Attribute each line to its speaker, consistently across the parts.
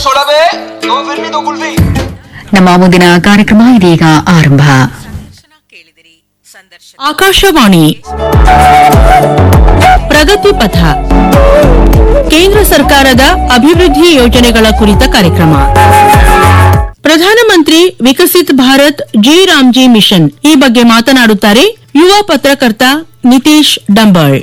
Speaker 1: छोड़ा बे दो फिल्मी दो कुल्फी
Speaker 2: ನಮ್ಮ ಮುಂದಿನ ಕಾರ್ಯಕ್ರಮ ಇದೀಗ ಆರಂಭ
Speaker 3: ಆಕಾಶವಾಣಿ ಪ್ರಗತಿ ಪಥ ಕೇಂದ್ರ ಸರ್ಕಾರದ ಅಭಿವೃದ್ಧಿ ಯೋಜನೆಗಳ ಕುರಿತ ಕಾರ್ಯಕ್ರಮ ಪ್ರಧಾನಮಂತ್ರಿ Viksit Bharat G RAM G mission ಈ ಬಗ್ಗೆ ಮಾತನಾಡುತ್ತಾರೆ ಯುವ ಪತ್ರಕರ್ತ ನಿತೀಶ್ ಡಂಬಾಳ್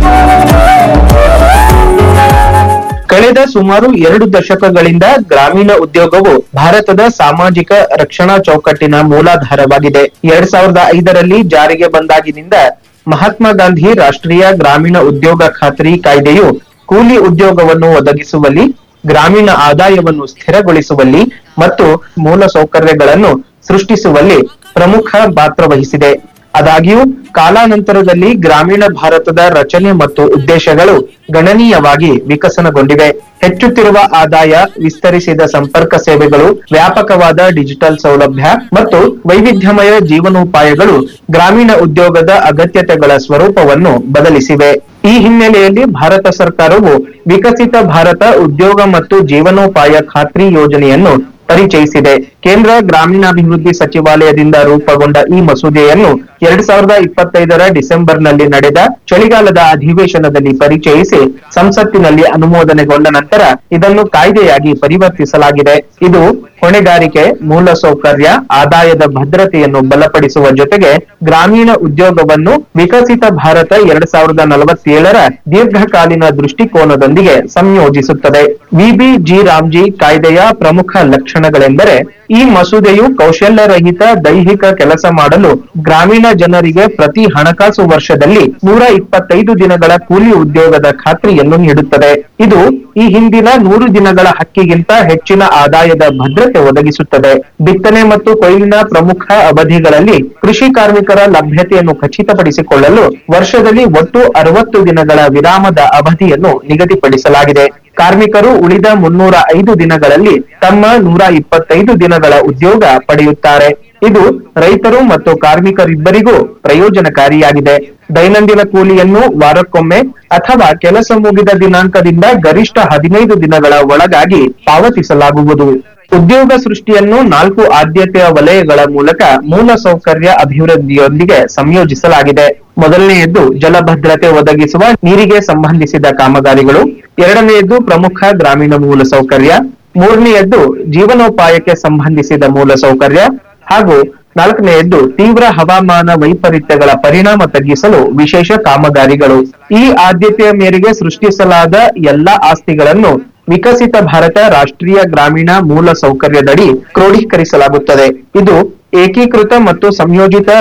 Speaker 4: ಕಳೆದ ಸುಮಾರು ಎರಡು ದಶಕಗಳಿಂದ ಗ್ರಾಮೀಣ ಉದ್ಯೋಗವು ಭಾರತದ ಸಾಮಾಜಿಕ ರಕ್ಷಣಾ ಚೌಕಟ್ಟಿನ ಮೂಲಾಧಾರವಾಗಿದೆ ಎರಡ್ ಸಾವಿರದ ಐದರಲ್ಲಿ ಜಾರಿಗೆ ಬಂದಾಗಿನಿಂದ ಮಹಾತ್ಮ ಗಾಂಧಿ ರಾಷ್ಟ್ರೀಯ ಗ್ರಾಮೀಣ ಉದ್ಯೋಗ ಖಾತ್ರಿ ಕಾಯ್ದೆಯು ಕೂಲಿ ಉದ್ಯೋಗವನ್ನು ಒದಗಿಸುವಲ್ಲಿ ಗ್ರಾಮೀಣ ಆದಾಯವನ್ನು ಸ್ಥಿರಗೊಳಿಸುವಲ್ಲಿ ಮತ್ತು ಮೂಲ ಸೌಕರ್ಯಗಳನ್ನು ಸೃಷ್ಟಿಸುವಲ್ಲಿ ಪ್ರಮುಖ ಪಾತ್ರ ವಹಿಸಿದೆ ಆದಾಗ್ಯೂ ಕಾಲಾನಂತರದಲ್ಲಿ ಗ್ರಾಮೀಣ ಭಾರತದ ರಚನೆ ಮತ್ತು ಉದ್ದೇಶಗಳು ಗಣನೀಯವಾಗಿ ವಿಕಸನಗೊಂಡಿವೆ ಹೆಚ್ಚುತ್ತಿರುವ ಆದಾಯ ವಿಸ್ತರಿಸಿದ ಸಂಪರ್ಕ ಸೇವೆಗಳು ವ್ಯಾಪಕವಾದ ಡಿಜಿಟಲ್ ಸೌಲಭ್ಯ ಮತ್ತು ವೈವಿಧ್ಯಮಯ ಜೀವನೋಪಾಯಗಳು ಗ್ರಾಮೀಣ ಉದ್ಯೋಗದ ಅಗತ್ಯತೆಗಳ ಸ್ವರೂಪವನ್ನು ಬದಲಿಸಿವೆ ಈ ಹಿನ್ನೆಲೆಯಲ್ಲಿ ಭಾರತ ಸರ್ಕಾರವು ವಿಕಸಿತ ಭಾರತ ಉದ್ಯೋಗ ಮತ್ತು ಜೀವನೋಪಾಯ ಖಾತ್ರಿ ಯೋಜನೆಯನ್ನು ಪರಿಚಯಿಸಿದೆ ಕೇಂದ್ರ ಗ್ರಾಮೀಣಾಭಿವೃದ್ಧಿ ಸಚಿವಾಲಯದಿಂದ ರೂಪುಗೊಂಡ ಈ ಮಸೂದೆಯನ್ನು ಎರಡ್ ಸಾವಿರದ ಇಪ್ಪತ್ತೈದರ ಡಿಸೆಂಬರ್ನಲ್ಲಿ ನಡೆದ ಚಳಿಗಾಲದ ಅಧಿವೇಶನದಲ್ಲಿ ಪರಿಚಯಿಸಿ ಸಂಸತ್ತಿನಲ್ಲಿ ಅನುಮೋದನೆಗೊಂಡ ನಂತರ ಇದನ್ನು ಕಾಯ್ದೆಯಾಗಿ ಪರಿವರ್ತಿಸಲಾಗಿದೆ ಇದು ಹೊಣೆಗಾರಿಕೆ ಮೂಲಸೌಕರ್ಯ ಆದಾಯದ ಭದ್ರತೆಯನ್ನು ಬಲಪಡಿಸುವ ಜೊತೆಗೆ ಗ್ರಾಮೀಣ ಉದ್ಯೋಗವನ್ನು ವಿಕಸಿತ ಭಾರತ ಎರಡ್ ಸಾವಿರದ ನಲವತ್ತೇಳರ ದೀರ್ಘಕಾಲೀನ ದೃಷ್ಟಿಕೋನದೊಂದಿಗೆ ಸಂಯೋಜಿಸುತ್ತದೆ ವಿಬಿ ಜಿ ರಾಮ್ಜಿ ಕಾಯ್ದೆಯ ಪ್ರಮುಖ ಲಕ್ಷಣಗಳೆಂದರೆ ಈ ಮಸೂದೆಯು ಕೌಶಲ್ಯರಹಿತ ದೈಹಿಕ ಕೆಲಸ ಮಾಡಲು ಗ್ರಾಮೀಣ ಜನರಿಗೆ ಪ್ರತಿ ಹಣಕಾಸು ವರ್ಷದಲ್ಲಿ ನೂರ ಇಪ್ಪತ್ತೈದು ದಿನಗಳ ಕೂಲಿ ಉದ್ಯೋಗದ ಖಾತ್ರಿಯನ್ನು ನೀಡುತ್ತದೆ ಇದು ಈ ಹಿಂದಿನ ನೂರು ದಿನಗಳ ಹಕ್ಕಿಗಿಂತ ಹೆಚ್ಚಿನ ಆದಾಯದ ಭದ್ರತೆ ಒದಗಿಸುತ್ತದೆ ಬಿತ್ತನೆ ಮತ್ತು ಕೊಯ್ಲಿನ ಪ್ರಮುಖ ಅವಧಿಗಳಲ್ಲಿ ಕೃಷಿ ಕಾರ್ಮಿಕರ ಲಭ್ಯತೆಯನ್ನು ಖಚಿತಪಡಿಸಿಕೊಳ್ಳಲು ವರ್ಷದಲ್ಲಿ ಒಟ್ಟು ಅರವತ್ತು ದಿನಗಳ ವಿರಾಮದ ಅವಧಿಯನ್ನು ನಿಗದಿಪಡಿಸಲಾಗಿದೆ ಕಾರ್ಮಿಕರು ಉಳಿದ ಮುನ್ನೂರ ಐದು ದಿನಗಳಲ್ಲಿ ತಮ್ಮ ನೂರ ಇಪ್ಪತ್ತೈದು ದಿನಗಳ ಉದ್ಯೋಗ ಪಡೆಯುತ್ತಾರೆ ಇದು ರೈತರು ಮತ್ತು ಕಾರ್ಮಿಕರಿಬ್ಬರಿಗೂ ಪ್ರಯೋಜನಕಾರಿಯಾಗಿದೆ ದೈನಂದಿನ ಕೂಲಿಯನ್ನು ವಾರಕ್ಕೊಮ್ಮೆ ಅಥವಾ ಕೆಲಸ ಮುಗಿದ ದಿನಾಂಕದಿಂದ ಗರಿಷ್ಠ ಹದಿನೈದು ದಿನಗಳ ಒಳಗಾಗಿ ಪಾವತಿಸಲಾಗುವುದು ಉದ್ಯೋಗ ಸೃಷ್ಟಿಯನ್ನು ನಾಲ್ಕು ಆದ್ಯತೆಯ ವಲಯಗಳ ಮೂಲಕ ಮೂಲ ಸೌಕರ್ಯ ಅಭಿವೃದ್ಧಿಯೊಂದಿಗೆ ಸಂಯೋಜಿಸಲಾಗಿದೆ ಮೊದಲನೆಯದ್ದು ಜಲಭದ್ರತೆ ಒದಗಿಸುವ ನೀರಿಗೆ ಸಂಬಂಧಿಸಿದ ಕಾಮಗಾರಿಗಳು ಎರಡನೆಯದ್ದು ಪ್ರಮುಖ ಗ್ರಾಮೀಣ ಮೂಲ ಸೌಕರ್ಯ ಮೂರನೆಯದ್ದು ಜೀವನೋಪಾಯಕ್ಕೆ ಸಂಬಂಧಿಸಿದ ಮೂಲ ಸೌಕರ್ಯ ಹಾಗೂ ನಾಲ್ಕನೆಯದ್ದು ತೀವ್ರ ಹವಾಮಾನ ವೈಪರೀತ್ಯಗಳ ಪರಿಣಾಮ ತಗ್ಗಿಸಲು ವಿಶೇಷ ಕಾಮಗಾರಿಗಳು ಈ ಆದ್ಯತೆಯ ಮೇರೆಗೆ ಸೃಷ್ಟಿಸಲಾದ ಎಲ್ಲಾ ಆಸ್ತಿಗಳನ್ನು ವಿಕಸಿತ ಭಾರತ ರಾಷ್ಟ್ರೀಯ ಗ್ರಾಮೀಣ ಮೂಲ ಸೌಕರ್ಯದಡಿ ಕ್ರೋಢೀಕರಿಸಲಾಗುತ್ತದೆ ಇದು ಏಕೀಕೃತ ಮತ್ತು ಸಂಯೋಜಿತ